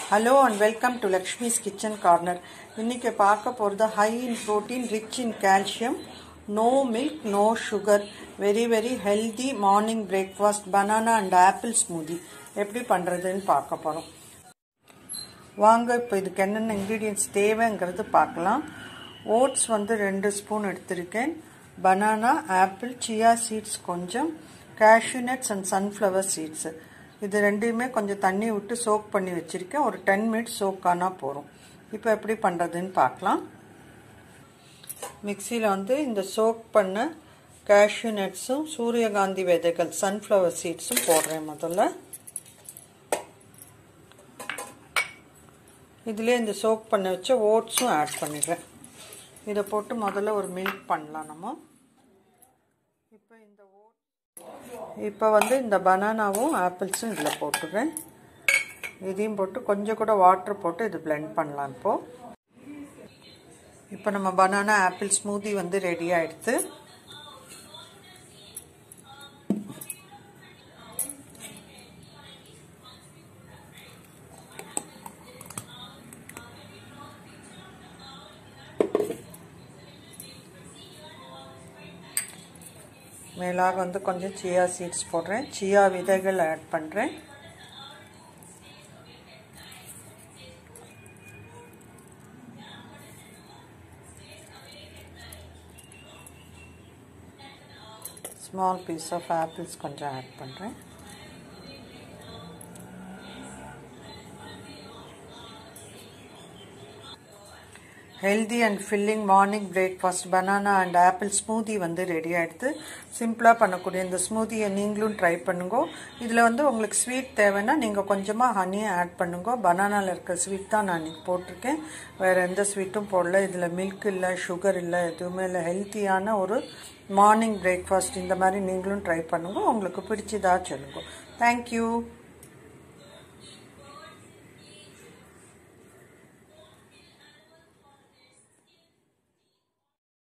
hello and welcome to Lakshmi's kitchen corner இன்னைக்கு பார்க்க போகிறது high in protein rich in calcium no milk no sugar very very healthy morning breakfast banana and apple smoothie எப்படி பண்ணுறதுன்னு பார்க்க போகிறோம் வாங்க இப்போ இதுக்கு என்னென்ன இன்க்ரீடியன்ஸ் தேவைங்கிறது பார்க்கலாம் ஓட்ஸ் வந்து ரெண்டு ஸ்பூன் எடுத்திருக்கேன் பனானா ஆப்பிள் சியா சீட்ஸ் கொஞ்சம் cashew nuts and sunflower seeds இது ரெண்டையுமே கொஞ்சம் தண்ணி விட்டு சோக் பண்ணி வச்சுருக்கேன் ஒரு டென் மினிட்ஸ் சோக் ஆனால் போகிறோம் இப்போ எப்படி பண்ணுறதுன்னு பார்க்கலாம் மிக்சியில் வந்து இந்த சோக் பண்ண cashew நட்ஸும் சூரியகாந்தி விதைகள் சன்ஃப்ளவர் சீட்ஸும் போடுறேன் முதல்ல இதிலே இந்த சோக் பண்ண வச்ச ஓட்ஸும் ஆட் பண்ணிடுறேன் இதை போட்டு முதல்ல ஒரு மில்க் பண்ணலாம் நம்ம இப்போ இந்த ஓட் இப்போ வந்து இந்த பனானாவும் ஆப்பிள்ஸும் இதில் போட்டுக்கிறேன் இதையும் போட்டு கொஞ்சம் கூட வாட்டர் போட்டு இது பிளெண்ட் பண்ணலாம் இப்போது இப்போ நம்ம பனானா ஆப்பிள் ஸ்மூதி வந்து ரெடி ஆகிடுது மேலாக வந்து கொஞ்சம் சியா சீட்ஸ் போடுறேன் சியா விதைகள் ஆட் பண்ணுறேன் ஸ்மால் பீஸ் ஆஃப் ஆப்பிள்ஸ் கொஞ்சம் ஆட் பண்ணுறேன் healthy and filling morning breakfast banana and apple smoothie வந்து ரெடி ஆகிடுது சிம்பிளாக பண்ணக்கூடிய இந்த ஸ்மூதியை நீங்களும் ட்ரை பண்ணுங்க இதில் வந்து உங்களுக்கு ஸ்வீட் தேவைன்னா நீங்கள் கொஞ்சமாக ஹனியை ஆட் பண்ணுங்க பனானாவில் இருக்க ஸ்வீட் தான் நான் இன்றைக்கி போட்டிருக்கேன் வேறு எந்த ஸ்வீட்டும் போடல இதில் மில்க் இல்லை சுகர் இல்லை எதுவுமே இல்லை ஹெல்த்தியான ஒரு மார்னிங் பிரேக்ஃபாஸ்ட் இந்த மாதிரி நீங்களும் ட்ரை பண்ணுங்க உங்களுக்கு பிடிச்சதா சொல்லுங்க தேங்க்யூ